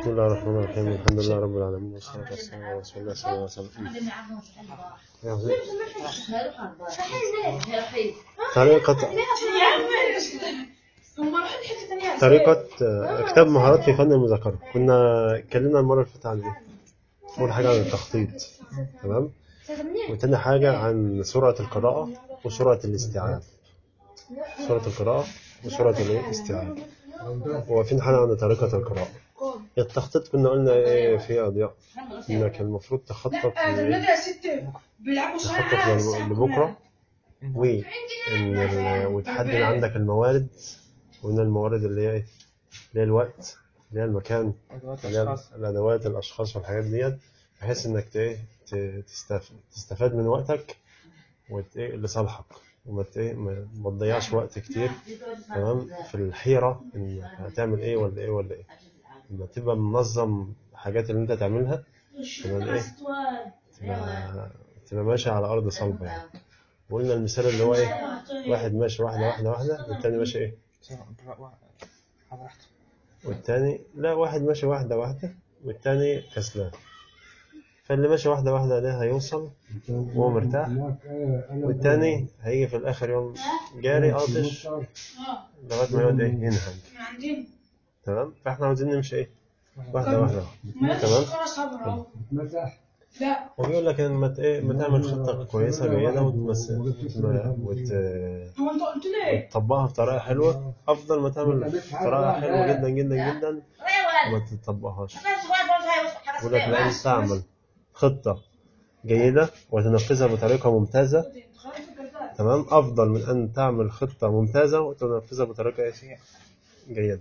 بسم الله الرحمن الرحيم الحمد لله رب العالمين والصلاة والسلام على رسول الله صلى الله عليه وسلم طريقة طريقة آه، كتاب مهارات في فن المذاكرة كنا اتكلمنا المرة اللي فاتت عن ايه؟ أول حاجة عن التخطيط تمام؟ وتاني حاجة عن سرعة القراءة وسرعة الاستيعاب سرعة القراءة وسرعة الايه؟ الاستيعاب وفين حاجة عن طريقة القراءة التخطيط كنا قلنا ايه في اضياء انك المفروض تخطط النادي ل- يا ست بيلعبوا تخطط ساعة لل- لبكرة و إن ال- وتحدد عندك الموارد وإن الموارد اللي هي إيه؟ اللي هي الوقت اللي هي المكان أدوات اللي هي أشخاص الأدوات الأشخاص والحاجات ديت بحيث إنك ت- إيه؟ ت- تستف- تستفاد من وقتك وت- إيه؟ لصالحك وما ت- إيه؟ ما ما تضيعش وقت كتير تمام في الحيرة إن هتعمل إيه ولا إيه ولا إيه لما تبقى منظم الحاجات اللي أنت تعملها تبقى إيه تبقى تبقى ماشي على أرض صلبة يعني وقلنا المثال اللي هو إيه واحد ماشي واحدة واحدة واحدة والتاني ماشي إيه على راحته والتاني لا واحد ماشي واحدة واحدة والتاني كسلان فاللي ماشي واحدة واحدة ده هيوصل وهو مرتاح والتاني هيجي في الآخر يوم جاري قاطش لغاية ما يقعد إيه ينهج عندنا تمام فإحنا عاوزين نمشي إيه واحدة واحدة ما تمام. تمام صبر اهو لا وبيقول لك إن ما ت- إيه ما تعمل خطة كويسة جيدة وتمس وت- وت- هو انت قلت لي وتطبقها بطريقة حلوة أفضل ما تعمل بطريقة حلوة جدا جدا جدا وما تطبقهاش يقول لك لأن تعمل خطة جيدة وتنفذها بطريقة ممتازة تمام أفضل من أن تعمل خطة ممتازة وتنفذها بطريقة إيه؟ جيدة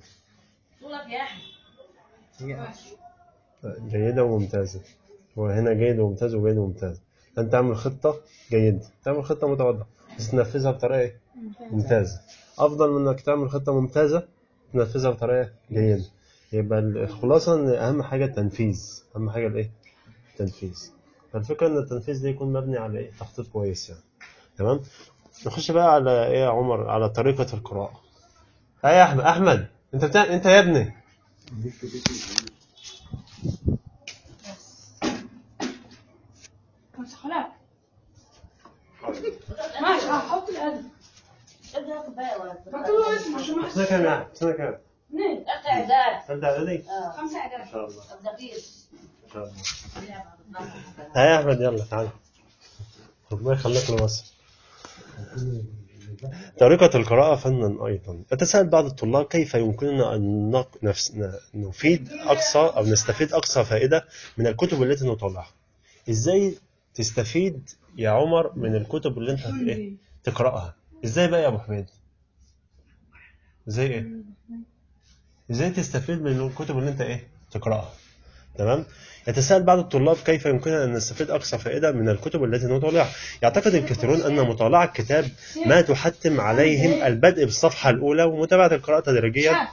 هي جيدة وممتازة وهنا جيد وممتاز وجيد وممتاز أنت تعمل خطة جيدة تعمل خطة متواضعة بس تنفذها بطريقة إيه؟ ممتازة أفضل من إنك تعمل خطة ممتازة تنفذها بطريقة جيدة يبقى الخلاصة إن أهم حاجة التنفيذ أهم حاجة الإيه؟ التنفيذ فالفكرة إن التنفيذ ده يكون مبني على إيه؟ تخطيط كويس يعني تمام نخش بقى على إيه يا عمر على طريقة القراءة ها يا أحمد أحمد أنت بتاع أنت يا ابني بس خلاص ماشي هحط القلم فاكر له اسمه عشان ما سنة كام يا أحمد؟ سنة كام؟ اثنين ثالثة إعدادي؟ خمسة إن اعداد شاء الله إن شاء الله ها يا أحمد يلا تعال ربنا يخليك لمصر طريقة القراءة فنا أيضا يتساءل بعض الطلاب كيف يمكننا أن نق- نفس ن- نفيد أقصى أو نستفيد أقصى فائدة من الكتب التي نطلعها إزاي تستفيد يا عمر من الكتب اللي أنت إيه؟ تقرأها إزاي بقى يا أبو حميد إزاي إيه إزاي تستفيد من الكتب اللي أنت إيه تقرأها تمام يتساءل بعض الطلاب كيف يمكننا أن نستفيد أقصى فائدة من الكتب التي نطالعها يعتقد الكثيرون أن مطالعة كتاب ما تحتم عليهم البدء بالصفحة الأولى ومتابعة القراءة تدريجيا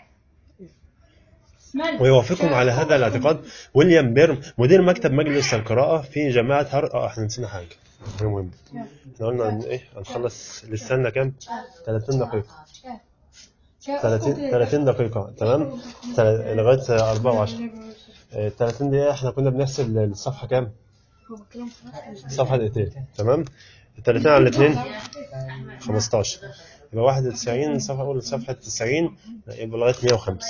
ويوافقهم على هذا الاعتقاد ويليام بيرم مدير مكتب مجلس القراءة في جامعة هار اه احنا نسينا حاجة حاجة مهمة احنا قلنا ان ايه هنخلص لسه لنا كام 30 دقيقة 30 30 دقيقة تمام تل- لغاية 4 و10 30 دقيقة احنا كنا بنحسب الصفحة كام صفحة دقيقتين تمام 30 على 2 15 يبقى 91 صفحة أول صفحة 90 يبقى لغاية 105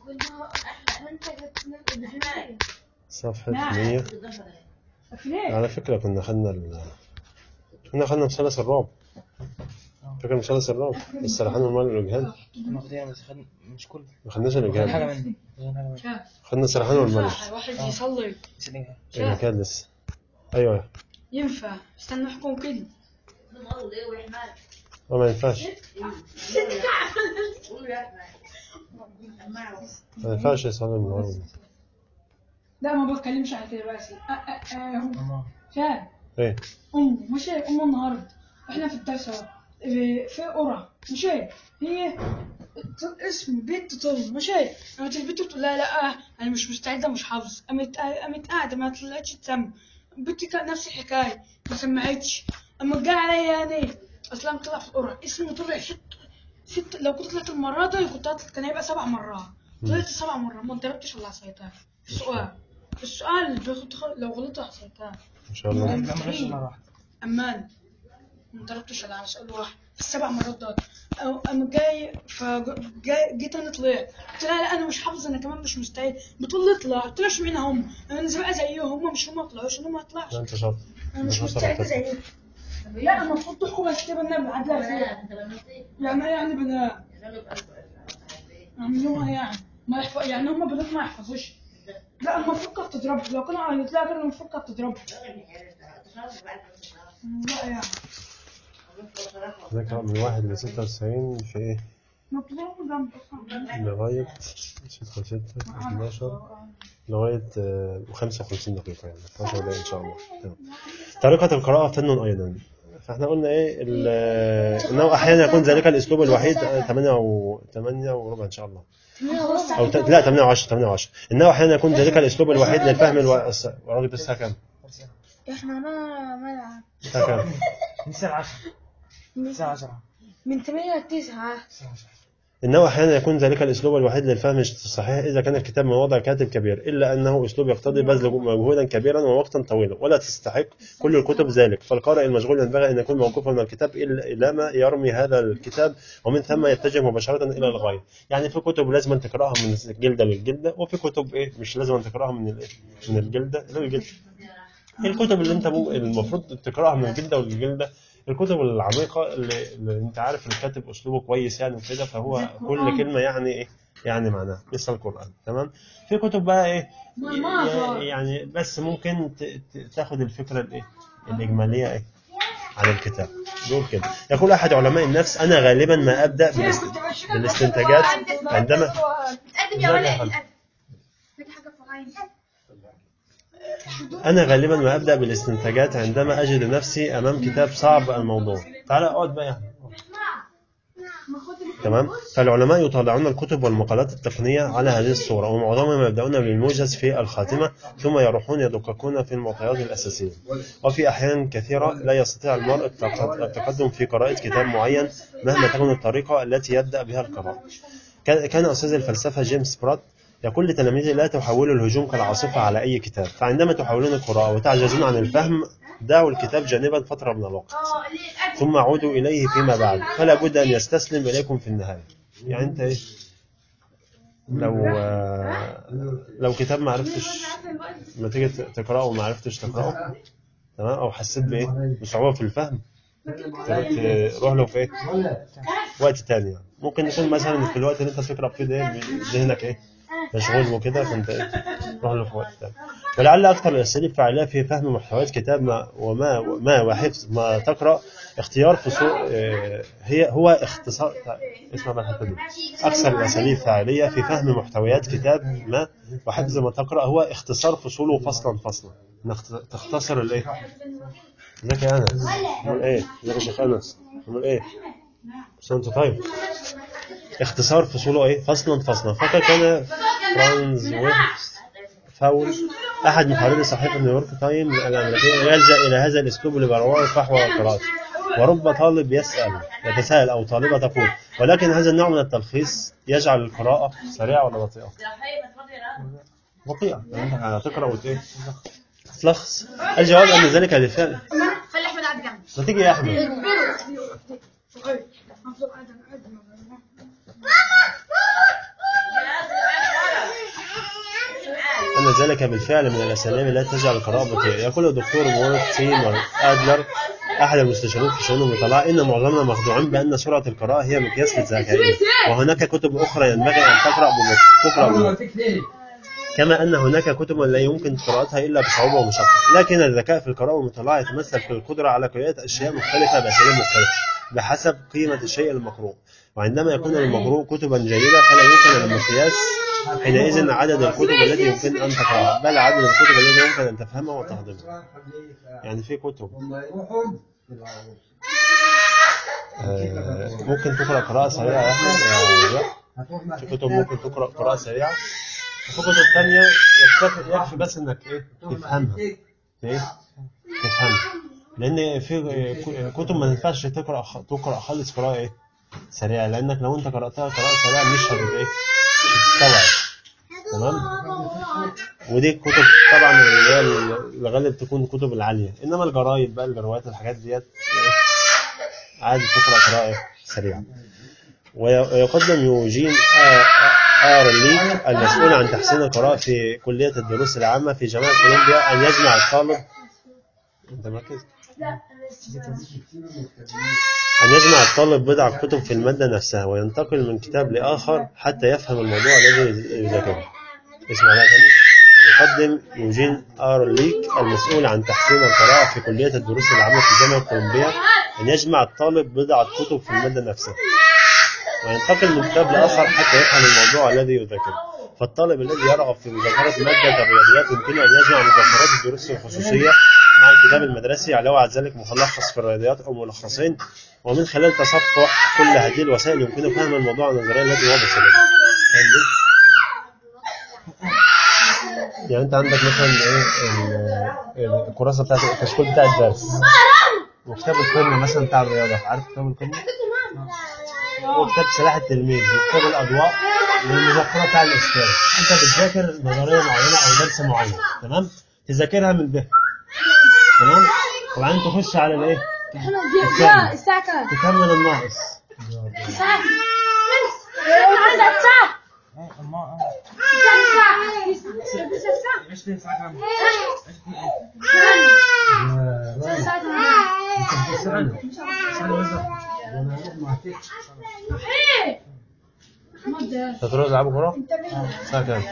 صفحة 100 ليه؟ على فكرة كنا خدنا ال... كنا خدنا مثلث الرعب فاكر مثلث الرعب السرحان والمال والإجهاد واخدينها بس خد مش كله ما خدناش خد الإجهاد حاجة منه خد حاجة منه خدنا السرحان والمال واحد يصلي بس الإجهاد. الإجهاد لسه أيوه ينفع استنى احكم كده هو ما ينفعش ما ينفعش يصلي من ورا لا ما بتكلمش على كده بس أه أه أه هو ماما شاهد إيه أمه ماشي أمه النهاردة إحنا في الدرس أهو في في قرى ماشي هي ط- اسم بنت طول ماشي قامت البنت بتقول لا لا أنا مش مستعدة مش حافظ قامت قامت قاعدة ما طلعتش تسمع البنت كانت نفس الحكاية ما سمعتش أما جه عليا أنا أصلا طلع في القرى اسمه طلع ست ست لو كنت طلعت المرة دي كنت هطلع كان هيبقى سبع مرات غلطت سبع مرات ما ضربتش ولا عصيتها السؤال السؤال بياخد خ- لو غلطت عصيتها ان شاء الله ما عملش مرة واحدة امان ما ضربتش ولا على سؤال واحد السبع مرات دول أو- انا جاي فجاي جيت انا طلعت قلت لها لا انا مش حافظ انا كمان مش مستعد بتقول لي اطلع قلت لها اشمعنى هم انا زي زيهم هم مش هم ما طلعوش انا ما اطلعش لا انت شاطر انا مش شاطر مستعد على فكرة. زيهم لا المفروض تحكم بس كده النبي عدلها فيها يعني ايه يعني بنات يعملوها يعني ما يحفظ يعني هم بنات ما يحفظوش لا المفروض كانت تضربه لو كانوا عيطوا لها كان المفروض كانت تضربه لا يعني ذاكرة من واحد ل 96 في ايه؟ ما بتضربوا جنب اصلا لغاية 6 6 12 لغاية آه، 55 دقيقة يعني 12 دقيقة إن شاء الله تمام. طريقة القراءة فن أيضا فاحنا قلنا ايه ال- آه، انه احيانا يكون ذلك الاسلوب الوحيد 8 و 8 وربع ان شاء الله او ت- لا 8 و10 8 و10 انه احيانا يكون ذلك الاسلوب الوحيد للفهم الو... الس- راجل الساعه كام؟ احنا انا ملعب الساعه كام؟ من الساعة 10 الساعة 10 من 8 ل 9 الساعة 10 إنه أحيانا يكون ذلك الأسلوب الوحيد للفهم الصحيح إذا كان الكتاب من وضع كاتب كبير إلا أنه أسلوب يقتضي بذل مجهودا كبيرا ووقتا طويلا ولا تستحق كل الكتب ذلك فالقارئ المشغول ينبغي أن يكون موقوفا من الكتاب إلا إلى ما يرمي هذا الكتاب ومن ثم يتجه مباشرة إلى الغاية يعني في كتب لازم تقرأها من الجلدة للجلدة وفي كتب إيه مش لازم تقرأها من الإيه من الجلدة للجلدة إيه الكتب اللي أنت مو- المفروض تقرأها من الجلدة للجلدة الكتب العميقة اللي, اللي أنت عارف الكاتب أسلوبه كويس يعني وكده فهو كل كلمة يعني إيه يعني معناها مثل القرآن تمام في كتب بقى إيه ي- يعني بس ممكن ت- ت- تاخد الفكرة الإيه الإجمالية إيه عن الكتاب يقول كده يقول أحد علماء النفس أنا غالبا ما أبدأ بالاست- بالاستنتاجات عندما اتقدم يا ولد، اتقدم. في حاجه في عيني أنا غالبا ما أبدأ بالاستنتاجات عندما أجد نفسي أمام كتاب صعب الموضوع تعال اقعد بقى يا أحمد. تمام فالعلماء يطالعون الكتب والمقالات التقنية على هذه الصورة ومعظمهم يبدأون بالموجز في الخاتمة ثم يروحون يدققون في المعطيات الأساسية وفي أحيان كثيرة لا يستطيع المرء التق- التقدم في قراءة كتاب معين مهما تكون الطريقة التي يبدأ بها القراءة كان كان أستاذ الفلسفة جيمس برات يقول لتلاميذه لا تحولوا الهجوم كالعاصفة على أي كتاب فعندما تحاولون القراءة وتعجزون عن الفهم دعوا الكتاب جانبا فترة من الوقت ثم عودوا إليه فيما بعد فلا بد أن يستسلم إليكم في النهاية يعني أنت إيه لو آه، لو كتاب ما عرفتش ما تيجي تقرأه وما عرفتش تقرأه تمام أو حسيت بإيه بصعوبة في الفهم ت- تروح له في إيه وقت تاني يعني. ممكن يكون مثلا في الوقت اللي أنت بتقرأ فيه ده ذهنك إيه مشغول وكده فأنت إيه تروح له في وقت تاني ولعل أكثر الأساليب فعالية في فهم محتويات كتاب ما وما ما وحفظ ما تقرأ اختيار فصول آه، هي هو اختصار اسمع بقى الحتة دي أكثر الأساليب فعالية في فهم محتويات كتاب ما وحفظ ما تقرأ هو اختصار فصوله فصلا فصلا إنك تختصر الإيه؟ ازيك يا أنس؟ عامل إيه؟ ازيك يا شيخ أنس؟ عامل إيه؟ بس أنت طيب اختصار فصوله إيه؟ فصلا فصلا فقد كان فرانز ويبس فاول أحد محرري صحيفة نيويورك تايم الأمريكية يلجأ إلى هذا الأسلوب لبروار فحوى قراءته ورب طالب يسأل يتساءل أو طالبة تقول ولكن هذا النوع من التلخيص يجعل القراءة سريعة ولا بطيئة؟ بطيئة يعني أنت هتقرأ وت إيه؟ تلخص الجواب أن ذلك لفعل خلي احمد قاعد جنبي ما تيجي يا أحمد صحيح افضل قاعد انا قاعد أن ذلك بالفعل من الأساليب التي تجعل القراءة بطيئة يقول الدكتور مورت تيمر أدلر أحد المستشارين في شؤون المطالعة إن معظمنا مخدوعين بأن سرعة القراءة هي مقياس للذكاء وهناك كتب أخرى ينبغي أن تقرأ ببطء تقرأ ببطء كما أن هناك كتب لا يمكن قراءتها إلا بصعوبة ومشقة لكن الذكاء في القراءة والمطالعة يتمثل في القدرة على قراءة أشياء مختلفة بأساليب مختلفة بحسب قيمة الشيء المقروء وعندما يكون المقروء كتبا جيدة فلا يمكن المقياس حينئذ عدد الكتب التي يمكن أن تقرأها بل عدد الكتب التي يمكن أن تفهمها وتهضمها يعني في كتب آه، ممكن تقرأ قراءة سريعة يا أحمد يا رجاء في كتب ممكن تقرأ قراءة سريعة وفي كتب تانية يكفي, يكفي بس إنك إيه تفهمها إيه تفهمها لأن في كتب ما ينفعش تقرأ تقرأ خالص قراءة إيه سريعة لأنك لو أنت قرأتها قراءة سريعة مش هت إيه تستوعب تمام ودي كتب طبعا اللي هي الغالب تكون كتب العالية إنما الجرايد بقى الجروات الحاجات ديت عادي تقرأ قراءة سريعة وي- ويقدم يوجين آ- آ- آرليك المسؤول عن تحسين القراءة في كلية الدروس العامة في جامعة كولومبيا أن يجمع الطالب أنت مركز؟ أن يجمع الطالب بضع كتب في المادة نفسها وينتقل من كتاب لآخر حتى يفهم الموضوع الذي يذاكره اسمع بقى تاني يقدم يوجين آرليك المسؤول عن تحسين القراءة في كلية الدروس العامة في جامعة كولومبيا أن يجمع الطالب بضعة كتب في المادة نفسها وينتقل من كتاب لآخر حتى يفهم الموضوع الذي يذاكره فالطالب الذي يرغب في مذاكرة مادة الرياضيات يمكن أن يجمع مذكرات الدروس الخصوصية مع الكتاب المدرسي علاوة على ذلك ملخص في الرياضيات أو ملخصين ومن خلال تصفح كل هذه الوسائل يمكن فهم الموضوع النظري الذي هو بصدده فاهم دي؟ يعني انت عندك مثلا ايه ال- الكراسه بتاعت الكشكول بتاع الدرس وكتاب القمه مثلا بتاع الرياضه عارف كتاب القمه وكتاب سلاح التلميذ وكتاب الاضواء والمذكره بتاع الاستاذ انت بتذاكر نظريه معينه او درس معين تمام تذاكرها من به تمام وبعدين تخش على الايه الثاني الساعة كام؟ تكمل الناقص الساعة الساعة إيه، أما آه. الساعة إيش في الساعة كام؟ انت تروح تلعبوا كوره؟ الساعه كام؟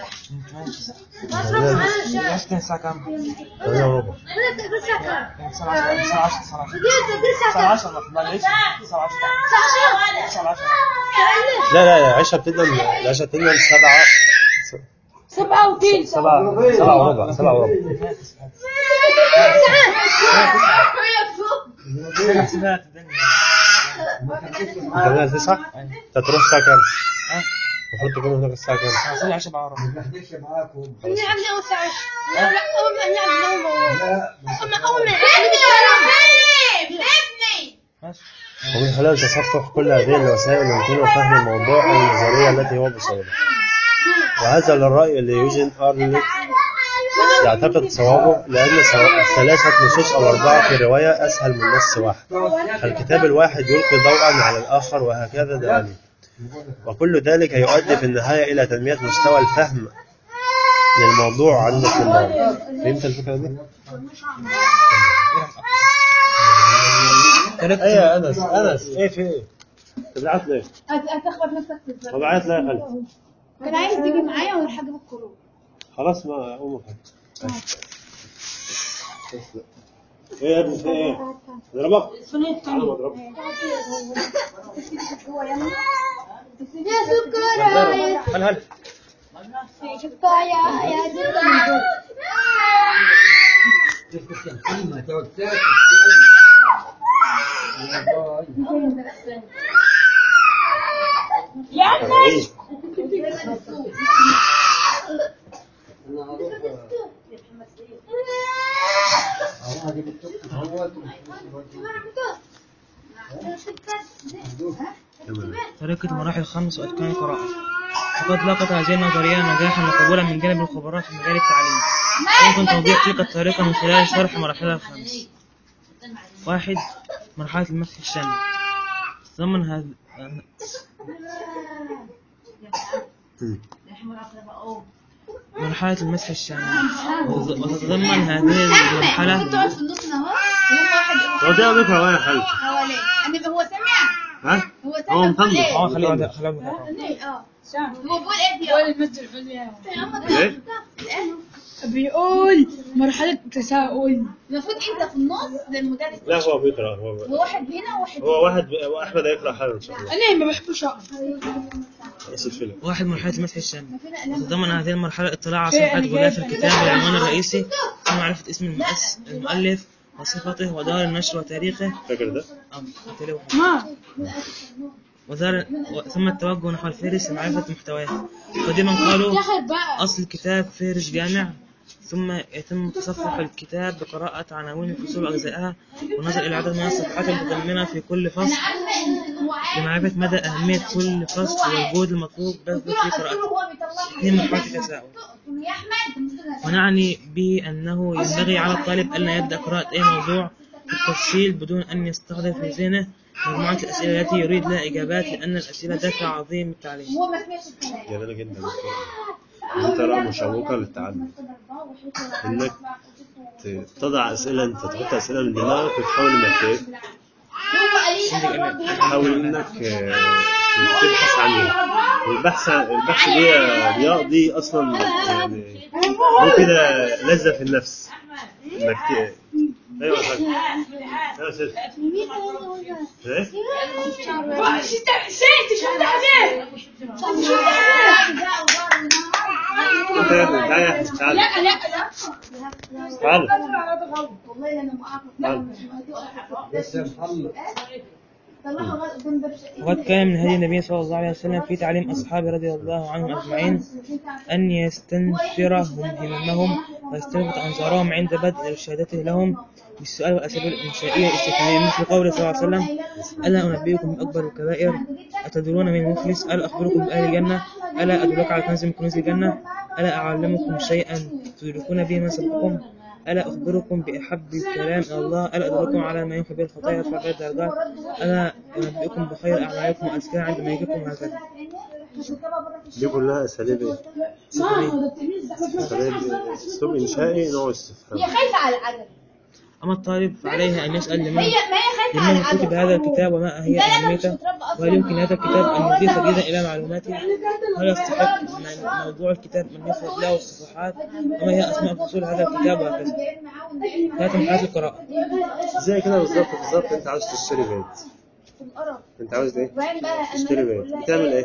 إيش كان الساعة كام؟ 8 وربع الساعة 10 الساعة 10 الساعة 10 الساعة 10 ما تبلش الساعة 10 الساعة 10 لا لا لا العشاء بتبدا من- العشاء بتبدا من 7 سبعة وتلت 7 7 وربع 7 وربع حسابات الدنيا انت من 9 انت تروح الساعه كام؟ المفروض تكون هناك الساعه كام؟ صلي عشاء بعرف نلعب نوم الساعة لا لا أول ما نلعب نوم أما أول ما ابني ماشي ومن خلال تصفح كل هذه الوسائل يمكن فهم الموضوع النظرية التي هو بصدده وهذا للرأي اللي يوجن أرليك يعتقد صوابه لأن سو- ثلاثة نصوص أو أربعة في رواية أسهل من نص واحد فالكتاب الواحد يلقي ضوءا على الآخر وهكذا دوالي وكل ذلك يؤدي في النهاية إلى تنمية مستوى الفهم للموضوع عند الطلاب فهمت الفكرة دي؟ ايه يا انس انس ايه في ايه؟ تبعت ليه؟ هتخبط نفسك في الزرع تبعت ليه يا خالد؟ كان عايز تيجي معايا ولا حاجة بالكروب خلاص ما قوم الحاج ايه يا ابني في ايه؟ ضربك؟ تعالى ما اضربك يا سكر هل هل سكر يا يا سكر ايه؟ تمام طريقة مراحل خمس وأتقان القراءة وقد لاقت هذه النظرية نجاحا وقبولا من جانب الخبراء في مجال التعليم يمكن توضيح تلك الطريقة من خلال شرح مراحلها الخمس واحد مرحلة المسح الشامل تتضمن هذا مرحلة المسح الشامل وتت- وتتضمن هذه المرحلة تقعد في النص اهو وهو واحد هو ده ذكرى وين يا خالد؟ حواليه يعني هو سامع ها؟ هو هو سامع مطنش. بيقول ايه اه خليه يقعد- خليه يقعد. اه هو بيقول ايه دي هو اه المد الحلوة ايه؟ بيقول مرحلة تساؤل المفروض انت في النص للمدرس لا هو بيقرا هو بيقرأ. هو واحد هنا وواحد هو واحد هو احمد هيقرا حالا ان شاء الله أنا ما بحبش أقرأ بس الفيلم واحد مرحلة المسح الشامل هنا قلم وتتضمن هذه المرحلة الاطلاع على في صفحات أنا غلاف جايب- الكتاب والعنوان الرئيسي ثم معرفة اسم المؤس المؤلف وصفته ودار النشر وتاريخه فاكر ده؟ أو تلوه. ما ودار و- ثم التوجه نحو الفهرس لمعرفة محتواه قديما قالوا آخر بقى أصل الكتاب فهرس جامع ثم يتم تصفح الكتاب بقراءة عناوين الفصول وأجزائها والنظر إلى عدد من الصفحات المتضمنة في كل فصل لمعرفة مدى أهمية كل فصل والجهد المطلوب بذله في قراءته. اثنين مرحلة التساؤل ونعني به أنه ينبغي على الطالب ألا يبدأ قراءة أي موضوع بالتفصيل بدون أن يستحضر في ذهنه مجموعة الأسئلة التي يريد لها إجابات لأن الأسئلة دافع عظيم للتعليم. هو ما سمعش الكلام جميلة جدا انت رأى مشوقة للتعلم انك ت- تضع اسئلة انت تحط اسئلة من دماغك وتحاول انك ايه هو قال لي تحاول انك آه، تبحث عنها والبحث عن البحث دي يا ضياء دي اصلا يعني مفيدة لذة في النفس انك ت... ايوه يا حاج ايوه يا سيدي ايه نسيت شو بدي عليه شو بدي عليه انت يا ابني تعالى يا أحمد، تعالى لا لا لا تعالى والله انا مؤاخذ بس يا طلعوا غلط قدام باب شقتي. وقد كان من هدي النبي صلى الله عليه وسلم في تعليم أصحابه رضي الله عنهم أجمعين أن يستنفرهم هممهم ويستلفت أنظارهم عند بدء إرشادته لهم بالسؤال والأسئلة الإنشائية الاستفهامية مثل قوله صلى الله عليه وسلم ألا أنبئكم بأكبر الكبائر أتدرون من المفلس ألا أخبركم بأهل الجنة ألا أدلك على كنز من كنوز الجنة ألا أعلمكم شيئا تدركون به من سبقكم ألا أخبركم بأحب الكلام إلى الله ألا أدلكم على ما يمحي به الخطايا ويرفع به الدرجات ألا أنبئكم بخير أعمالكم وأزكاها عند ملككم وهكذا دي كلها اساليب ايه؟ اساليب اسلوب انشائي نوع استفهام هي خايفه على العدد أما الطالب فعليه أن يسأل لمن هي ما هي خايفه على لمن العدد كتب هذا الكتاب وما هي لا لا مش أهميته متربى اصلا وهل يمكن هذا الكتاب أن يضيف جديدا إلى معلوماته هل يستحق من موضوع الكتاب أن يفرد له الصفحات وما هي أسماء فصول هذا الكتاب وهكذا ثلاثة مرحلة القراءة زي كده بالظبط بالظبط انت عاوز تشتري بيت انت عاوز ايه؟ تشتري بيت بتعمل ايه؟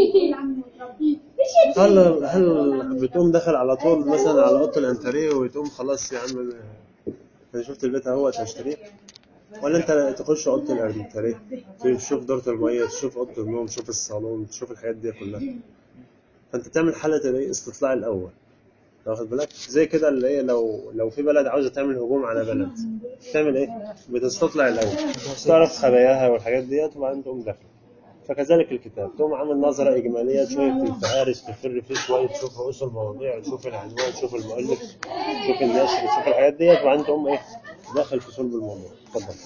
هل هل بتقوم داخل على طول مثلا على اوضه الانتريه وتقوم خلاص يا عم انا شفت البيت اهوت هشتريه ولا انت تخش اوضه الانتريه تشوف دورة الميه تشوف اوضه النوم تشوف الصالون تشوف الحاجات دي كلها فانت تعمل حاله الايه استطلاع الاول واخد بالك زي كده اللي هي لو لو في بلد عاوزه تعمل هجوم على بلد تعمل ايه بتستطلع الاول تعرف خباياها والحاجات ديت وبعدين تقوم داخل فكذلك الكتاب تقوم عامل نظرة إجمالية شوية الفهارس تفر فيه شوية تشوف رؤوس المواضيع تشوف العنوان تشوف المؤلف تشوف النشر تشوف الحاجات ديت وبعدين تقوم إيه داخل في صلب الموضوع اتفضل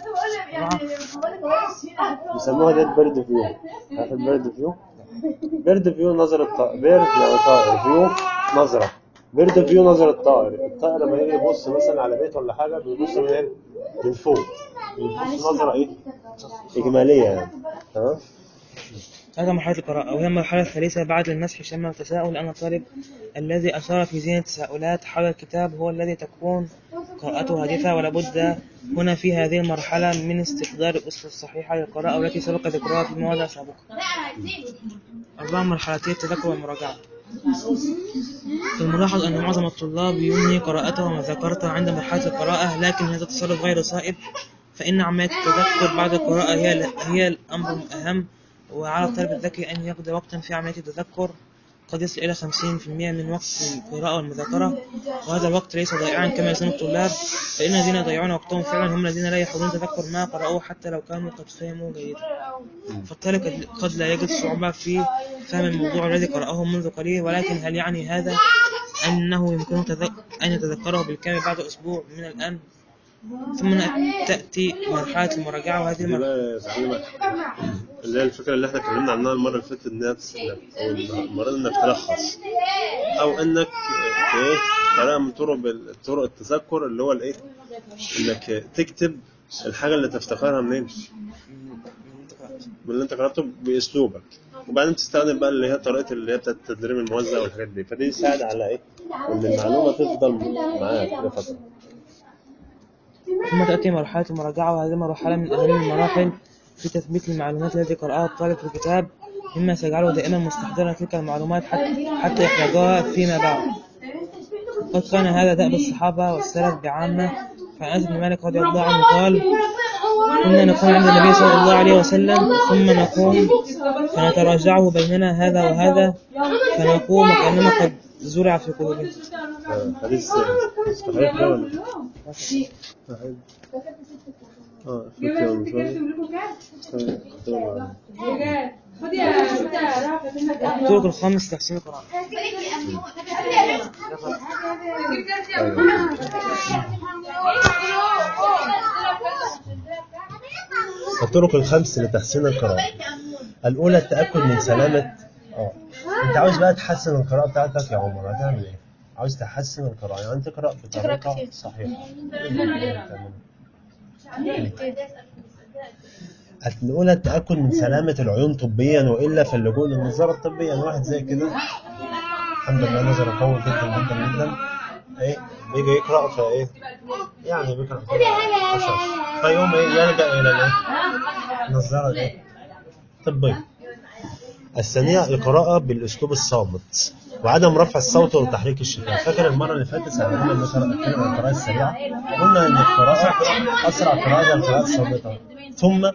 بيسموها ديت بيرد فيو عارف البيرد فيو؟ بيرد فيو نظر الطائر بيرد يعني طائر فيو نظرة بيرد فيو نظر الطائر الطائر لما يجي يبص مثلا على بيت ولا حاجة بيبص من إيه؟ من فوق بيبص نظرة إيه؟ إجمالية يعني تمام؟ هذا مرحلة القراءة وهي المرحلة الثالثة بعد المسح شمل التساؤل لأن الطالب الذي أثار في ذهن التساؤلات حول الكتاب هو الذي تكون قراءته هادفة ولا بد هنا في هذه المرحلة من استحضار الأسس الصحيحة للقراءة والتي سبق ذكرها في مواضع سابقة أربع مرحلتي التذكر والمراجعة الملاحظ أن معظم الطلاب ينهي قراءته وما ذكرته عند مرحلة القراءة لكن هذا التصرف غير صائب فإن عملية التذكر بعد القراءة هي هي الأمر الأهم وعلى الطالب الذكي أن يقضي وقتا في عملية التذكر قد يصل إلى 50% من وقت القراءة والمذاكرة وهذا الوقت ليس ضائعا كما يظن الطلاب فإن الذين يضيعون وقتهم فعلا هم الذين لا يحاولون تذكر ما قرأوه حتى لو كانوا قد فهموا جيدا فالطالب قد- قد لا يجد صعوبة في فهم الموضوع الذي قرأه منذ قليل ولكن هل يعني هذا أنه يمكنه تذك- أن يتذكره بالكامل بعد أسبوع من الآن ثم تأتي مرحلة المراجعة وهذه دي المرحلة بقى تعليمك اللي هي الفكرة اللي احنا اتكلمنا عنها المرة اللي فاتت انها تسألك او المرة دي انك تلخص او انك ت- ايه طريقة من طرق ال- طرق التذكر اللي هو الايه انك تكتب الحاجة اللي تفتكرها منين من اللي انت قرأته باسلوبك وبعدين تستخدم بقى اللي هي طريقة اللي هي بتاعت التدريب الموزع والحاجات دي فدي يساعد على ايه ان المعلومة تفضل معاك لفترة ثم تأتي مرحلة المراجعة وهذه مرحلة من أهم المراحل في تثبيت المعلومات التي قرأها الطالب في الكتاب مما سيجعله دائما مستحضرا تلك المعلومات حتى, حتى يحتاجها فيما بعد قد كان هذا دأب الصحابة والسلف بعامة فعن أنس بن مالك رضي الله عنه قال كنا نكون عند النبي صلى الله عليه وسلم ثم نقوم فنتراجعه بيننا هذا وهذا فنقوم كأنما قد زرع في قلوبنا آه، حديث صحيح ده ولا صحيح اه فتي الطرق الخامس تحسين القراءة الطرق الخمس لتحسين القراءة الأولى التأكد من سلامة اه أنت عاوز بقى تحسن القراءة بتاعتك يا عمر هتعمل إيه؟ عاوز تحسن القراءة يعني تقرأ بطريقة صحيحة الأولى التأكد من سلامة العيون طبيا وإلا فاللجوء للنظارة الطبية يعني واحد زي كده الحمد لله نظره قوي جدا جدا جدا إيه بيجي يقرأ فإيه يعني بيقرأ كده خشاش. فيقوم إيه يلجأ إلى الإيه؟ النظارة الإيه؟ الطبية الثانية القراءة بالأسلوب الصامت وعدم رفع الصوت وتحريك الشفاه فاكر المرة اللي فاتت سألنا لما نتكلم عن القراءة السريعة قلنا إن القراءة أسرع قراءة هي القراءة الصامتة ثم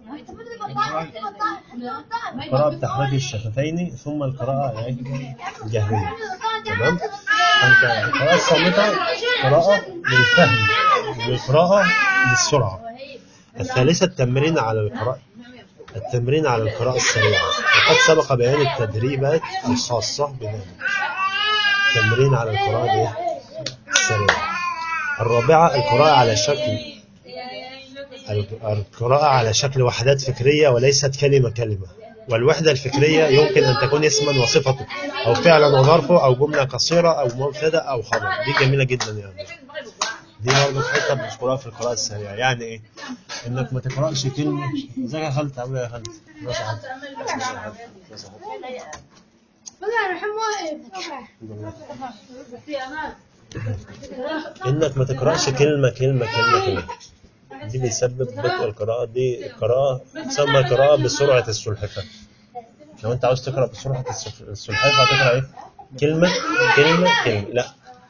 القراءة بتحريك الشفتين ثم القراءة إيه؟ الجهرية تمام فأنت القراءة الصامتة قراءة للفهم والقراءة للسرعة الثالثة التمرين على القراءة التمرين على القراءة السريعة وقد سبق بيان التدريبات الخاصة بذلك التمرين على القراءة الإيه؟ السريعة الرابعة القراءة على شكل القراءة على شكل وحدات فكرية وليست كلمة كلمة والوحدة الفكرية يمكن أن تكون اسما وصفته أو فعلا وظرفه أو جملة قصيرة أو مبتدأ أو خبر دي جميلة جدا يعني دي برضه حته بنذكرها في القراءة السريعة يعني إيه؟ إنك ما تقرأش كلمة ازيك يا خالد عامل إيه يا خالد؟ ماشي يا خالد. ماشي يا خالد. ماشي يا خالد. إنك ما تقرأش كلمة كلمة كلمة كلمة دي بيسبب بطء القراءة دي قراءة تسمى قراءة بسرعة السلحفاة لو أنت عاوز تقرأ بسرعة السلح- السلحفاة هتقرأ إيه؟ كلمة كلمة كلمة لا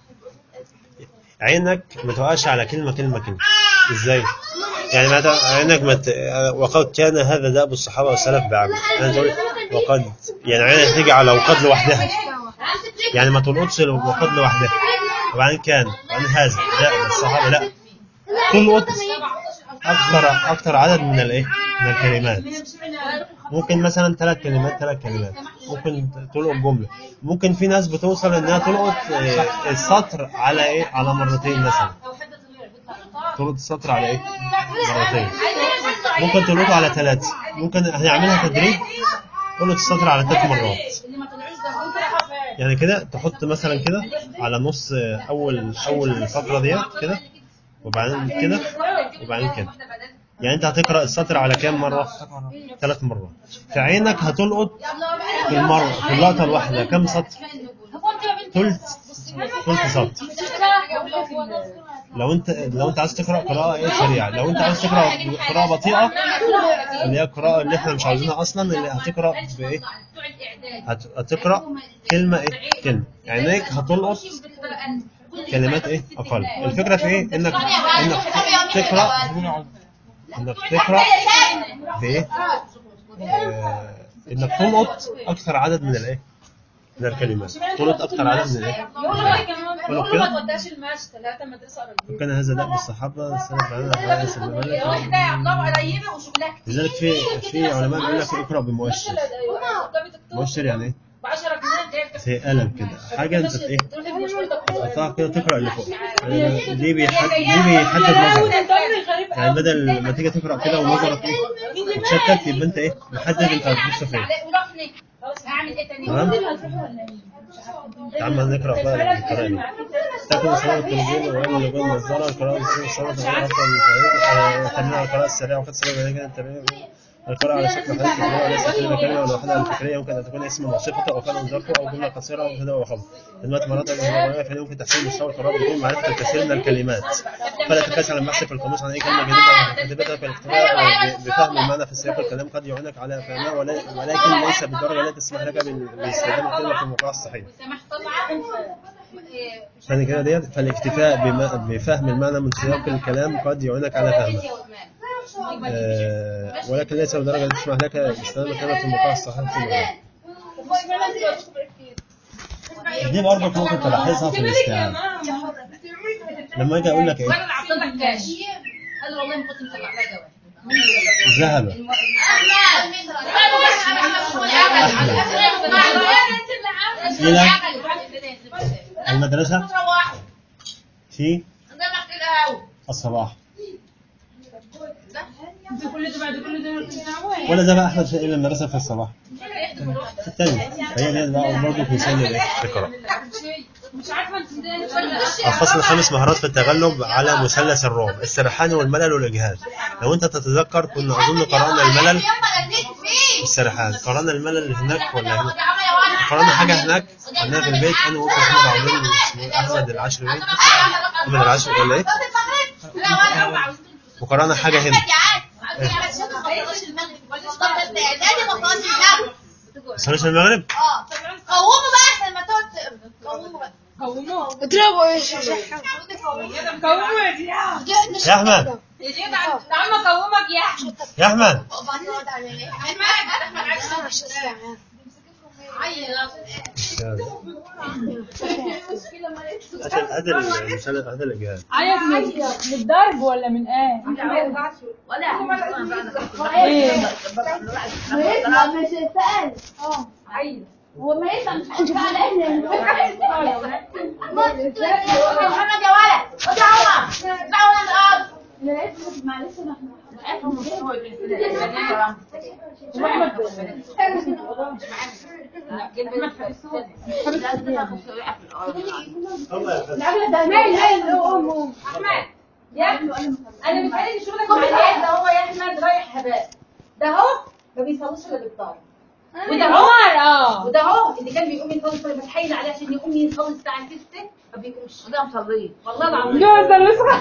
عينك ما تقعش على كلمة كلمة كلمة إزاي؟ يعني ما تق- عينك ما ت... وقد كان هذا دأب الصحابة والسلف بعمل أنا تقول وقد يعني عينك تيجي على وقد لوحدها يعني ما تلقطش وقد لوحدها وبعدين كان وبعدين هذا لا الصحابة لا تلقط أكثر أكثر عدد من الإيه؟ من الكلمات ممكن مثلا ثلاث كلمات ثلاث كلمات ممكن تلقط جملة ممكن في ناس بتوصل إنها تلقط آه، السطر على إيه؟ على مرتين مثلا تلقط السطر على إيه؟ مرتين ممكن تلقطه على ثلاثة ممكن هنعملها تدريب تلقط السطر على ثلاث مرات يعني كده تحط مثلا كده على نص اول اول فقره ديت كده وبعدين كده وبعدين كده يعني انت هتقرا السطر على كام مره ثلاث مرات فعينك هتلقط في المره في اللقطه الواحده كام سطر ثلث ثلث سطر لو انت لو انت عايز تقرا قراءه ايه سريعه لو انت عايز تقرا قراءه بطيئه اللي هي القراءه اللي احنا مش عاوزينها اصلا اللي هتقرا بايه هت- هتقرا كلمه ايه كلمه عينيك هتلقط كلمات ايه اقل الفكره في ايه انك انك تقرا انك تقرا بايه آه انك تلقط اكثر عدد من الايه من الكلمات تلقط اكثر عدد من الايه تلقط كده وكان هذا دأب الصحابة السلف علينا أنس بن مالك لذلك في في علماء بيقول لك اقرأ بمؤشر مؤشر يعني ايه؟ زي قلم كده حاجة انت ايه؟ تقطعها كده تقرأ اللي فوق يعني دي بيحدد دي بيحدد نظرك يعني بدل ما تيجي تقرأ كده ونظرك ايه؟ متشتت يبقى انت ايه؟ محدد انت هتبص فين تمام؟ تعال نقرأ بقى بالطريقة دي تكون صلاة التلفزيون والعلم اللي جوه النظارة القراءة السريعة صلاة الغير أفضل التمرين على القراءة السريعة وقد سبب ذلك التمرين القراءة على شكل حديث فكرية وليس كلمة كلمة ولوحدها الفكرية يمكن أن تكون اسما وصفة أو فعلا ظرفه أو جملة قصيرة أو مبتدأ وخبر المات مرات المرات فإن يمكن تحسين مستوى القراءة بدون معرفة الكثير من الكلمات فلا تكاس على البحث في القاموس عن أي كلمة جديدة أو كتابتها في الاختراع بفهم المعنى في سياق الكلام قد يعينك على فهمها ولا- ولكن ليس بالدرجة التي تسمح لك بال- باستخدام الكلمة في الموقع الصحيح ثاني كده ديت فالاكتفاء بما- بفهم المعنى من سياق الكلام قد يعينك على فهمه آه، ولكن ليس بالدرجة التي تسمح لك باستخدام الكلمة في الموقع الصحيح في الموضوع دي برضه ممكن تلاحظها في الاستيعاب لما اجي اقول لك ايه وانا عطيت لك كاش قال والله ما كنت مطلع لها جواب ذهب المدرسة في الصباح انت كل ده بعد كل ده ما بتسمعوه ولا ذهب احمد الى المدرسة في الصباح في الثاني فهي دي بقى برضه مثال للايه؟ للقراءة مش عارفه انت ازاي الفصل الخامس مهارات في التغلب على مثلث الرعب السرحان والملل والإجهاد لو أنت تتذكر كنا أظن قرأنا الملل والسرحان قرأنا الملل اللي هناك ولا هناك قرأنا حاجة هناك قلناها في البيت أنا وأنت محمد عوضين واسمه أحمد العشري باين أحمد العشري ولا إيه وقرأنا حاجة هنا صلاة المغرب قوموا بقى عشان ما تقعد قوموا بقى قوموه اضربوا يا شيخ قوموه يا زياد يا أحمد يا زياد تعال قومك يا احمد يا أحمد وبعدين نقعد على ايه؟ هات هات المثلث هات الإجهاد عايز من من الضرب ولا من ايه؟ ايه ما مش سأل اه هو ما يطلع مش هنسأل احنا محمد يا ولد اطلع عمر اطلع عمر من الارض معلش انا متهيألي شغلك مع العيال ده هو يا احمد رايح هباء ده اهو ما بيصليش الا بالطار وده اهو عمر اه وده اهو اللي كان بيقوم يصلي كنا بنحايل عليه عشان يقوم يصلي الساعه 6 ما بيقومش ده مصلي والله العظيم جوز النسخة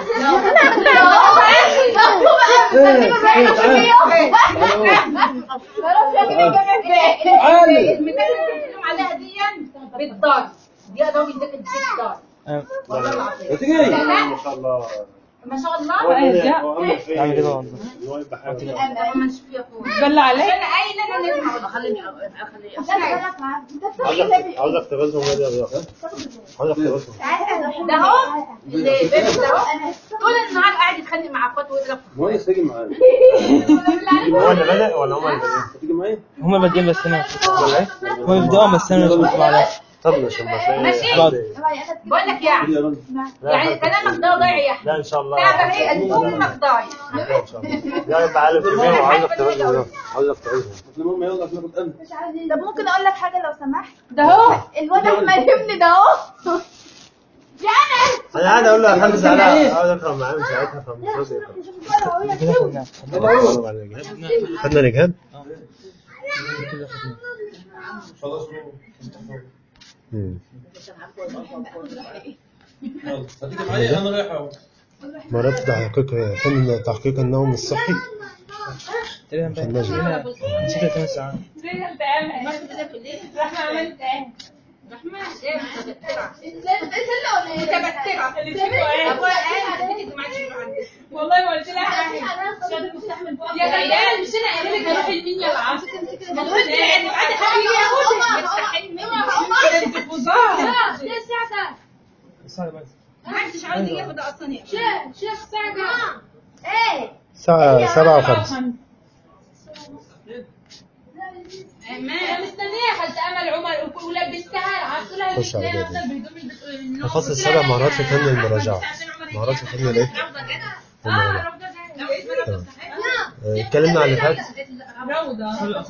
المثال اللي بتتكلم عليها دي بالدار دي ادوات بتتاكل بالدار والله العظيم ما شاء الله ما شاء الله هو يا. هو أهم شيء اعمل كده والله. إن هو يبقى حاول. ما نشوف يا اخويا بل عليك انا قايله انا لازم اقعد خليني اخلي عاوزك عاوزك تغزهم ولا يا عاوزك تغزهم ده اهو اللي بيبي ده اهو طول النهار قاعد يتخانق مع اخواته ويضرب في مهندس تيجي معايا هو اللي بدأ ولا هم اللي بدأوا؟ تيجي معايا هما بادئين بس انا مش هما بيبدأوا بس انا مش بسمع لها طب مش هم تلاقي ماشي. حد- بقول لك يعني يا رب لا، يعني حد- كلامك ده ضايع يا احمد لا ان شاء الله تعب ايه امك ضايع لا ان شاء الله لا يبقى عالم كبير وعاوزك تغزهم عاوزك تغزهم المهم يلا عشان ناخد امن طب ممكن اقول لك حاجه لو سمحت ده هو الواد احمد ابني ده اهو انا قاعد اقول له يا حاج زعلان عاوز اقرا معاه من ساعتها فمش راضي يقرا كده خدناها خدنا الإجهاد خدنا الإجهاد كده خدناها خلاص مم. يلا هتيجي معايا انا رايح اهو مهارات تحقيق فن تحقيق النوم الصحي تقريبا بقى خدناش هنا نسيت ثمان ساعات زي ما انت عامل رحمة عملت ايه؟ متبترة اللي فيكوا ايه؟ ابويا قال هتيجي الجمعة تشيلوا عندي والله ما قلت لها حاجة يا عيال مش انا قايله لك اروح لمين يا العصر يعني بعد حبيبي يا هدى مستحيل مني انت فظاع الساعة بس ما حدش عاوز ياخد اصلا يا ساعة سبعة وخمسة انا مستنيه خدت امل عمر ولبستها عملت لها خش على لبستها بالي. افضل بهدوم النوم الفصل السابع مهارات في فن المراجعة مهارات في فن الايه؟ المراجعة تمام. آه، اتكلمنا عن اللي فات روضة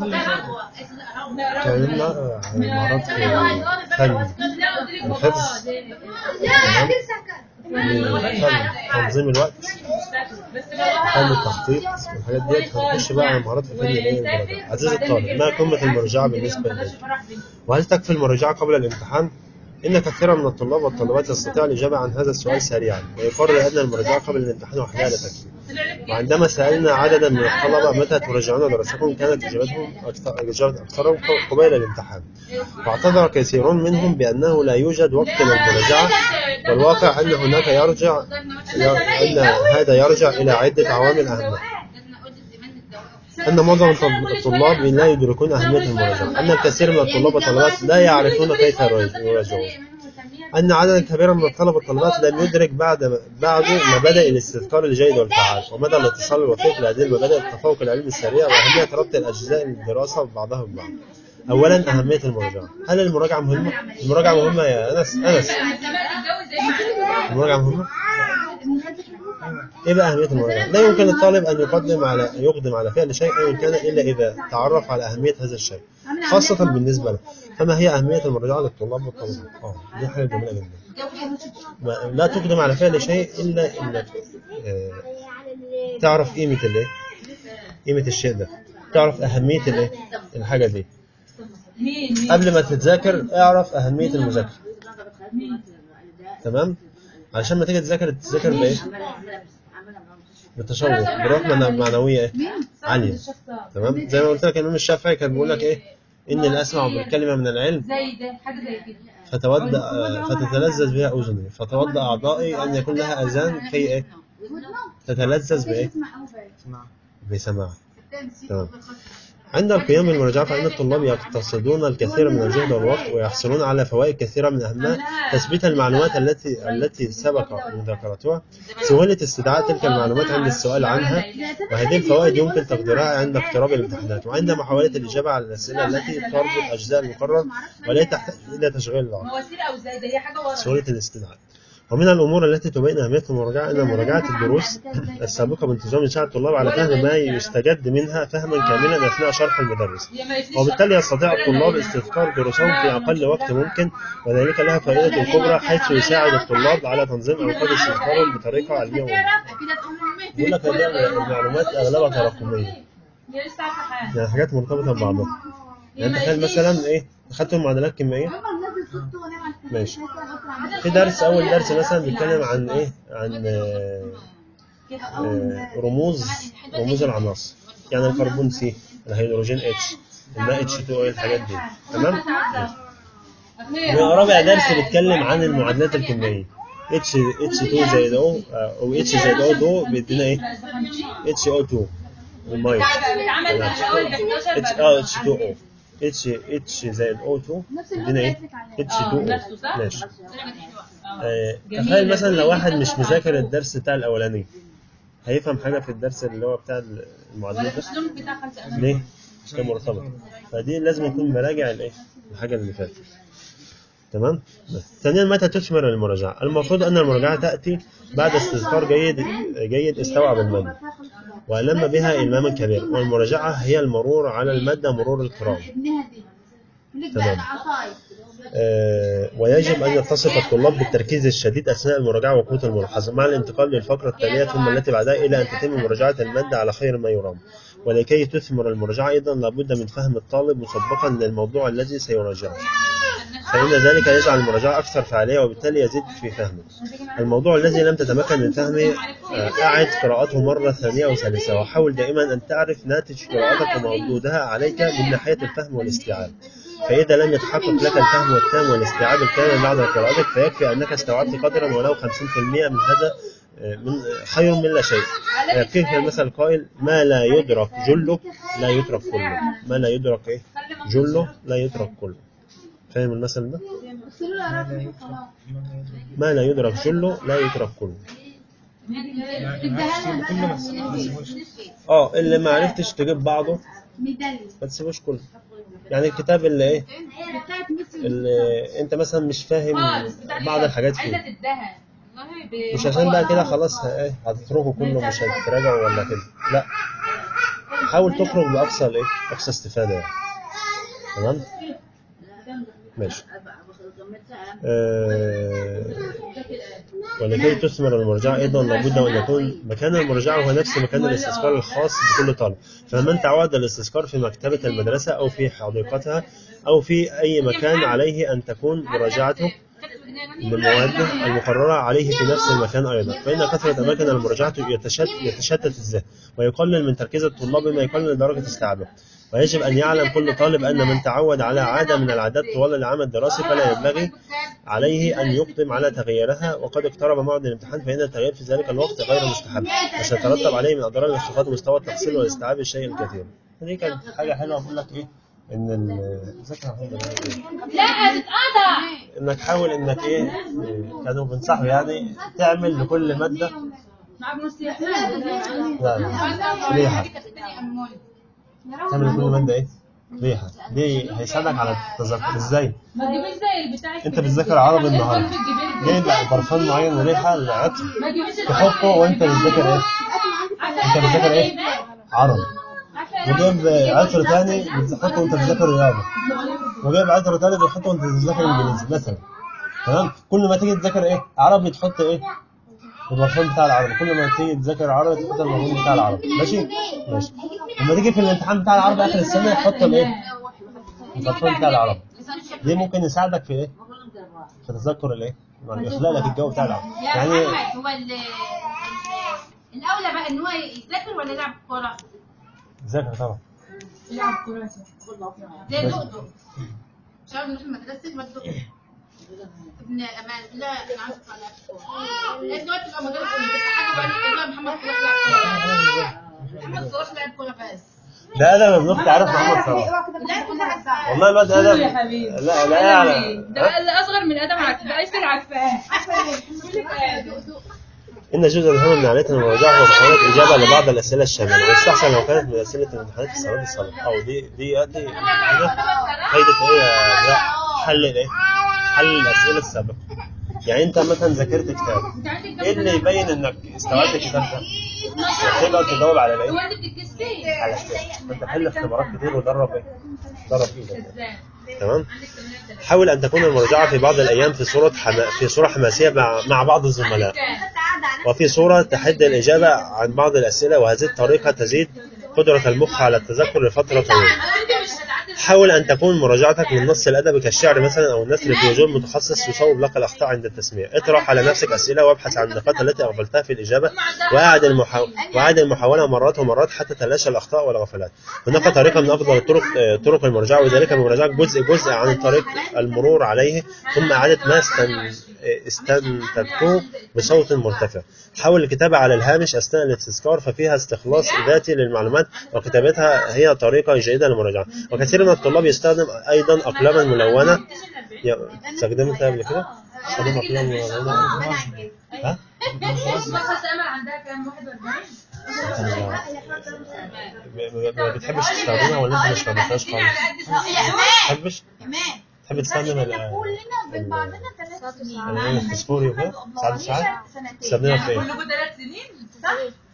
اتكلمنا آه، عن مهارات في فن الحفظ تمام فن تنظيم الوقت فن التخطيط والحاجات ديت هنخش بقى على مهارات في فن الايه المراجعة عزيزي الطالب ما قمة المراجعة بالنسبة لك وهل تكفي المراجعة قبل الامتحان؟ إن كثيرا من الطلاب والطالبات يستطيع الإجابة عن هذا السؤال سريعا ويقرر أن المراجعة قبل الامتحان وحدها لا تكفي وعندما سألنا عددا من الطلبة متى تراجعون دراستكم كانت إجابتهم أكثر إجابة أكثرهم قبيل الامتحان واعتذر كثيرون منهم بأنه لا يوجد وقت للمراجعة والواقع أن هناك يرجع أن هذا يرجع إلى عدة عوامل أهمة أن معظم الطلاب لا يدركون أهمية المراجعة أن الكثير من الطلاب والطالبات لا يعرفون كيف يراجعون أن عددا كبيرا من الطلبة والطالبات لم يدرك بعد بعده مبادئ الاستذكار الجيد والفعال ومدى الاتصال الوثيق لهذه المبادئ التفوق العلمي السريع وأهمية ربط الأجزاء الدراسة بعضها ببعض. أولا أهمية المراجعة. هل المراجعة مهمة؟ المراجعة مهمة يا أنس أنس المراجعة مهمة؟ ايه بقى اهميه المراجعه؟ لا يمكن للطالب ان يقدم على يقدم على فعل شيء ايا كان الا اذا تعرف على اهميه هذا الشيء خاصه بالنسبه له فما هي اهميه المراجعه للطلاب والطالبات؟ اه دي حاجه جميله جدا ما- لا تقدم على فعل شيء الا انك آه، تعرف قيمه الايه؟ قيمه الشيء ده تعرف اهميه الايه؟ الحاجه دي قبل ما تتذاكر اعرف اهميه المذاكره تمام؟ علشان ما تيجي تذاكر تذاكر بايه؟ بتشوق بروح من- معنويه ايه؟ عاليه تمام زي ما قلت لك الامام الشافعي كان بيقول لك ايه؟ اني لا اسمع بالكلمه من العلم زي ده حاجه زي كده فتودع فتتلذذ بها اذني فتودع اعضائي ان يكون لها اذان كي ايه؟ تتلذذ بايه؟ بسماع تمام عند القيام بالمراجعة فإن الطلاب يقتصدون الكثير من الجهد والوقت ويحصلون على فوائد كثيرة من أهمها تثبيت المعلومات التي التي سبق مذاكرتها سهولة استدعاء تلك المعلومات عند السؤال عنها وهذه الفوائد يمكن تقديرها عند اقتراب الامتحانات وعند محاولة الإجابة على الأسئلة التي تربط أجزاء المقرر ولا تحتاج إلى تشغيل العقل مواسير او زي ده هي حاجه ورا سهولة الاستدعاء ومن الأمور التي تبين أهمية المراجعة أن مراجعة الدروس السابقة بانتظام يساعد الطلاب على فهم ما يستجد منها فهما كاملا أثناء شرح المدرس هي ما يفرقش وبالتالي يستطيع الطلاب استذكار دروسهم في أقل وقت ممكن وذلك لها فائدة كبرى حيث يساعد الطلاب على تنظيم أوقات استذكارهم بطريقة علمية ومنظمة. بيقول لك إن المعلومات أغلبها تراكمية هي لسه عارفه حاجه يعني حاجات مرتبطة ببعضها يعني تخيل مثلا إيه أخدتم معادلات كيميائية ماشي في درس أول درس مثلا بيتكلم عن إيه عن آه، آه، رموز رموز العناصر يعني الكربون سي الهيدروجين اتش الماء اتش 2 الحاجات دي تمام ورابع درس بيتكلم عن المعادلات الكيميائيه اتش اتش 2 زائد او او اتش زائد او 2 بيدينا ايه اتش او 2 الميه بتعمل في الاول ك 11 اتش اه اتش 2 او اتش اتش زائد او 2 بيدينا ايه اتش 2 او ماشي آه، تخيل مثلا لو واحد مش مذاكر الدرس بتاع الاولاني هيفهم حاجه في الدرس اللي هو بتاع المعادلات ده الاسلوب بتاع خمسه ليه؟ مش كان مرتبط فدي لازم يكون مراجع الايه؟ الحاجه اللي فاتت تمام؟ بس. ثانيا متى تثمر المراجعه؟ المفروض ان المراجعه تاتي بعد استذكار جيد جيد استوعب الماده والم بها الماما كبيرا والمراجعه هي المرور على الماده مرور الكرام تمام آه، ويجب أن يتصف الطلاب بالتركيز الشديد أثناء المراجعة وقوة الملاحظة مع الانتقال للفقرة التالية ثم التي بعدها إلى أن تتم مراجعة المادة على خير ما يرام ولكي تثمر المراجعة أيضا لابد من فهم الطالب مسبقا للموضوع الذي سيراجعه فإن ذلك يجعل المراجعة أكثر فعالية وبالتالي يزيد في فهمه الموضوع الذي لم تتمكن من فهمه آه، أعد قراءته مرة ثانية أو ثالثة وحاول دائما أن تعرف ناتج قراءتك ومردودها عليك من ناحية الفهم والاستيعاب فإذا لم يتحقق لك الفهم التام والاستيعاب الكامل بعد قراءتك فيكفي أنك استوعبت قدرا ولو 50% من هذا آه، من خير من لا شيء يكفيك المثل القائل ما لا يدرك جله لا يترك كله ما لا يدرك إيه جله لا يترك كله فاهم المثل ده ما لا يدرك جله لا يترك كله اه اللي ما عرفتش تجيب بعضه ما تسيبوش كله يعني الكتاب اللي ايه اللي انت مثلا مش فاهم بعض الحاجات عايزه فيه تدهن والله ب- مش عشان بقى كده خلاص ه- ايه هتتركه كله مش هتراجعه ولا كده لا حاول تخرج باقصى الايه اقصى استفاده يعني تمام ماشي آه ولكي تثمر المراجعة أيضا لابد أن يكون مكان المراجعة هو نفس مكان الاستذكار الخاص بكل طالب فمن تعود الاستذكار في مكتبة المدرسة أو في حديقتها أو في أي مكان عليه أن تكون مراجعته لمواده المقررة عليه في نفس المكان أيضا فإن كثرة أماكن المراجعة يتشتت, يتشتت الذهن ويقلل من تركيز الطلاب بما يقلل درجة استيعابه ويجب أن يعلم كل طالب أن من تعود على عادة من العادات طوال العام الدراسي فلا ينبغي عليه أن يقدم على تغييرها وقد اقترب موعد الامتحان فإن التغيير في ذلك الوقت غير مستحب وسيترتب عليه من أضرار انخفاض مستوى التحصيل والاستيعاب الشيء الكثير. دي كانت حاجة حلوة بقول لك إيه ان ال- ذاكر يا محمد إيه؟ لا تتقطع انك حاول انك ايه إيه، كانوا بينصحوا يعني تعمل لكل ماده لا لا ريحه تعمل لكل ماده ايه ريحه دي هيساعدك على التذكر ازاي ما تجيبيش زي البتاع انت بتذاكر عربي النهارده جايب برفان معين وريحه العطر ما تجيبيش تحطه وانت بتذاكر ايه انت بتذاكر ايه عربي وجايب عطر تاني بتحطه وانت بتذاكر رياضه وجايب عطر تاني بتحطه وانت بتذاكر انجليزي مثلا تمام كل ما تيجي تذاكر ايه عربي تحط ايه البرفان بتاع العربي كل ما تيجي تذاكر عربي تحط البرفان بتاع العربي ماشي ماشي لما تيجي في الامتحان بتاع العربي اخر السنه تحط الايه البرفان بتاع العربي دي ممكن يساعدك في ايه في تذكر الايه يعني يخلق لك الجو بتاع العربي يا يعني محمد هو ال- ال- الاولى بقى ان هو يذاكر ولا يلعب كوره ذاكر طبعا زي دقدق مش عارف نروح المدرسه ما تدقدق ابن امان لا انا عايز اطلع لعب كوره لان دلوقتي بقى مدرسه تبقى حاجه بقى نقول محمد صلاح لعب كوره محمد صلاح لعب كوره بس ده ادم ابن اختي عارف محمد صلاح لا كل حاجه والله الواد ادم يا حبيبي. لا لا يعني ده اللي اصغر من ادم عارف ده ايسر عارفاه إن جزء مهم من عملية المراجعة هو محاولة إجابة لبعض الأسئلة الشاملة ويستحسن لو كانت من أسئلة الامتحانات السنوات السابقة أو دي دي يأتي هنا فايدة إيه يا لا حل الإيه؟ حل الأسئلة السابقة يعني أنت مثلا ذاكرت كتاب إيه اللي يبين إنك استوعبت الكتاب ده؟ تقدر تجاوب على الإيه؟ هو انت بتتكسفي على الكتاب أنت حل اختبارات كتير ودرب إيه؟ درب إيدك تمام؟ حاول أن تكون المراجعة في بعض الأيام في صورة حما... في صورة حماسية مع... مع بعض الزملاء وفي صورة تحدي الإجابة عن بعض الأسئلة وهذه الطريقة تزيد قدرة المخ على التذكر لفترة طويلة حاول أن تكون مراجعتك للنص الأدبي كالشعر مثلا أو النثر في وجود متخصص يصوب لك الأخطاء عند التسميع اطرح على نفسك أسئلة وابحث عن النقاط التي أغفلتها في الإجابة وأعد المحاو... وأعد المحاولة مرات ومرات حتى تلاشى الأخطاء والغفلات هناك طريقة من أفضل الطرق آه، طرق المراجعة وذلك بمراجعة جزء جزء عن الطريق المرور عليه ثم إعادة ما استن... استنتجته بصوت مرتفع حاول الكتابة على الهامش أثناء الاستذكار ففيها استخلاص ذاتي للمعلومات وكتابتها هي طريقة جيدة للمراجعة وكثير من الطلاب يستخدم أيضا أقلاما ملونة يا- استخدمتها قبل كده؟ استخدم أقلام ملونة ها؟ بس امل عندها كام 41 ما- ما بتحبش تستخدمها ولا أنت ما استخدمتهاش خالص؟ ما بتحبش؟ تحب تستخدم ال ال- الألوان الفسفوري وكده؟ ساعات ساعات؟ تستخدمها في إيه؟ كلكم ثلاث سنين صح؟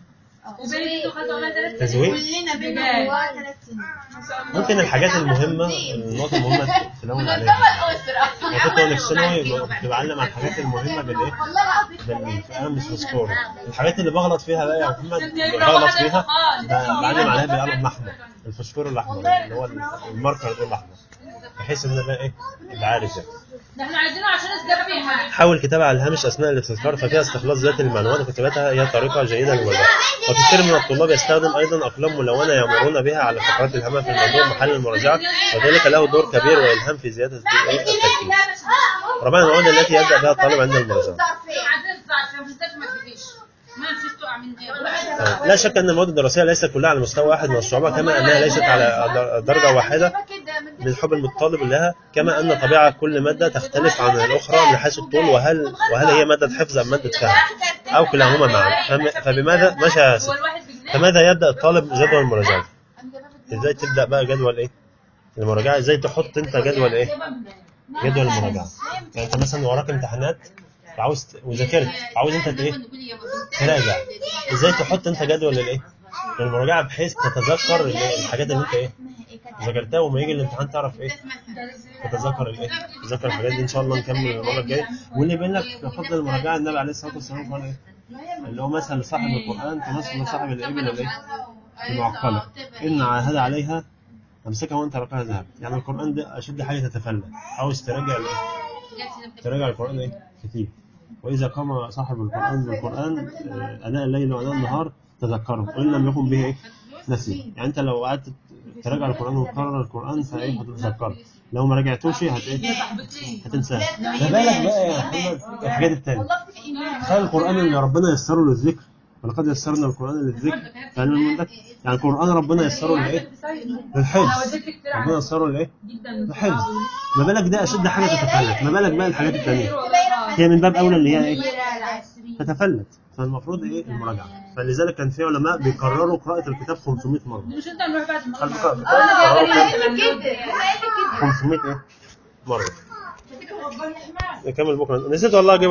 وبين خدوا على ثلاث تزويق؟ كلنا بينا جواها ثلاث سنين ممكن الحاجات المهمة النقط المهمة تلون عليها أنا كنت وأنا في ثانوي كنت بعلم على الحاجات المهمة بالإيه؟ بالقلم الفسفوري الحاجات اللي بغلط فيها بقى يا محمد اللي بغلط فيها ب- بعلم عليها بالقلم الأحمر الفسفور الأحمر اللي هو الماركر ده الأحمر بحيث إن أنا إيه؟ أبقى عارف يعني ده احنا عايزينه عشان الزبيحه حاول كتابة على الهامش أثناء الاستذكار ففيها استخلاص ذاتي للمعلومات وكتابتها هي طريقة جيدة للمراجعة وكثير من الطلاب يستخدم أيضا أقلام ملونة يمرون بها على الفقرات الهامة في الموضوع محل المراجعة وذلك له دور كبير وإلهام في زيادة التركيز رابعا المواد التي يبدأ بها الطالب عند المراجعة عايزين تطلع ما تنساش ما تجيش ما نسيت تقع من آه، لا شك أن المواد الدراسية ليست كلها على مستوى واحد من الصعوبة كما أنها ليست على در- درجة واحدة من حب الطالب لها كما أن طبيعة كل مادة تختلف عن الأخرى من حيث الطول وهل وهل هي مادة حفظ أم مادة فهم أو كلاهما معا فم- فبماذا ماشي يا ست. هو الواحد بجنيه فماذا يبدأ الطالب جدول المراجعة ازاي تبدأ بقى جدول ايه المراجعة ازاي تحط انت جدول ايه جدول المراجعة يعني انت مثلا وراك امتحانات عاوز ت- وذاكرت عاوز انت ايه تراجع ازاي تحط انت جدول الايه المراجعة بحيث تتذكر ال- الحاجات اللي انت ايه ذاكرتها وما يجي الامتحان تعرف ايه تتذكر الايه تتذكر الحاجات دي ان شاء الله نكمل المرة الجاية واللي بيقول لك فضل المراجعة النبي عليه الصلاة والسلام قال ايه اللي هو مثل لصاحب القرآن كمثل لصاحب الإبل الايه المعقلة إن عاهد عليها أمسكها وأنت رقها ذهب يعني القرآن ده أشد حاجة تتفلت عاوز تراجع الإيه؟ تراجع القرآن إيه؟ كتير وإذا قام صاحب القرآن بالقرآن آه، أداء الليل وأداء النهار تذكره وإن لم يكن به إيه؟ نسي يعني أنت لو قعدت تراجع القرآن وتكرر القرآن فإيه هتتذكره لو ما راجعتوش هت إيه؟ هتنساه ما بالك بقى يا محمد الحاجات التانية تخيل القرآن اللي ربنا يسره للذكر ولقد يسرنا القران للذكر فهل من مدكر يعني القران ربنا يسره لايه؟ للحفظ ربنا يسره لايه؟ للحفظ ما بالك ده اشد حاجه تتفلت ما بالك بقى الحاجات الثانيه هي من باب اولى اللي هي ايه؟ تتفلت فالمفروض ايه المراجعه فلذلك كان في علماء بيكرروا قراءه الكتاب 500 مره مش انت نروح بعد ما خلي نخلص. بالك قرروا كام؟ كده 500 ايه؟ مره نكمل بكره نسيت والله اجيب